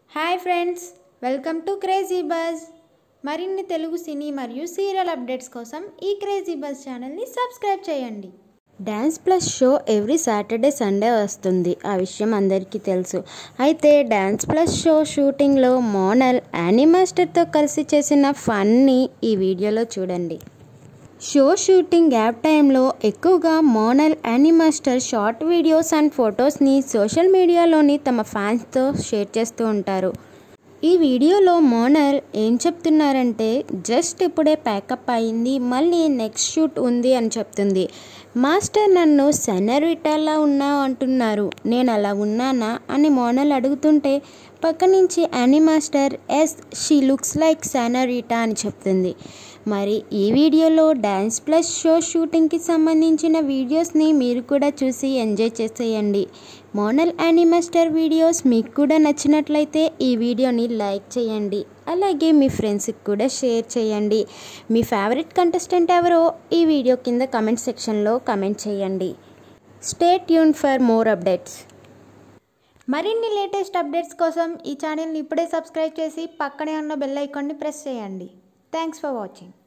hi friends welcome to crazy buzz మరిన్ని Telugu cine మరియు serial updates కోసం ఈ క్రేజీ బజ్ ఛానల్ని సబ్స్క్రైబ్ చేయండి dance plus show every Saturday Sunday వస్తుంది ఆ విషయం అందరికీ తెలుసు అయితే డ్యాన్స్ ప్లస్ షో షూటింగ్లో మోనల్ యానీ మాస్టర్తో కలిసి చేసిన ఫన్ని ఈ వీడియోలో చూడండి షో షూటింగ్ గ్యాప్ టైంలో ఎక్కువగా Monal Anee master short videos and ఫొటోస్ని సోషల్ మీడియాలోని తమ ఫ్యాన్స్తో షేర్ చేస్తూ ఉంటారు ఈ వీడియోలో మోనల్ ఏం చెప్తున్నారంటే జస్ట్ ఇప్పుడే ప్యాకప్ అయింది మళ్ళీ నెక్స్ట్ షూట్ ఉంది అని చెప్తుంది మాస్టర్ నన్ను సెనరిటాలా ఉన్నావు అంటున్నారు నేను అలా ఉన్నానా అని మోనల్ అడుగుతుంటే పక్క నుంచి Anee master yes she looks like senorita అని చెప్తుంది మరి ఈ వీడియోలో డ్యాన్స్ ప్లస్ షో షూటింగ్కి సంబంధించిన వీడియోస్ని మీరు కూడా చూసి ఎంజాయ్ చేసేయండి మోనల్ యానిమాస్టర్ వీడియోస్ మీకు కూడా నచ్చినట్లయితే ఈ వీడియోని లైక్ చేయండి అలాగే మీ ఫ్రెండ్స్కి కూడా షేర్ చేయండి మీ ఫేవరెట్ కంటెస్టెంట్ ఎవరో ఈ వీడియో కింద కమెంట్ సెక్షన్లో కమెంట్ చేయండి stay tune for more updates మరిన్ని లేటెస్ట్ అప్డేట్స్ కోసం ఈ ఛానల్ని ఇప్పుడే సబ్స్క్రైబ్ చేసి పక్కనే ఉన్న బెల్ ఐకాన్ని ప్రెస్ చేయండి థ్యాంక్స్ ఫర్ వాచింగ్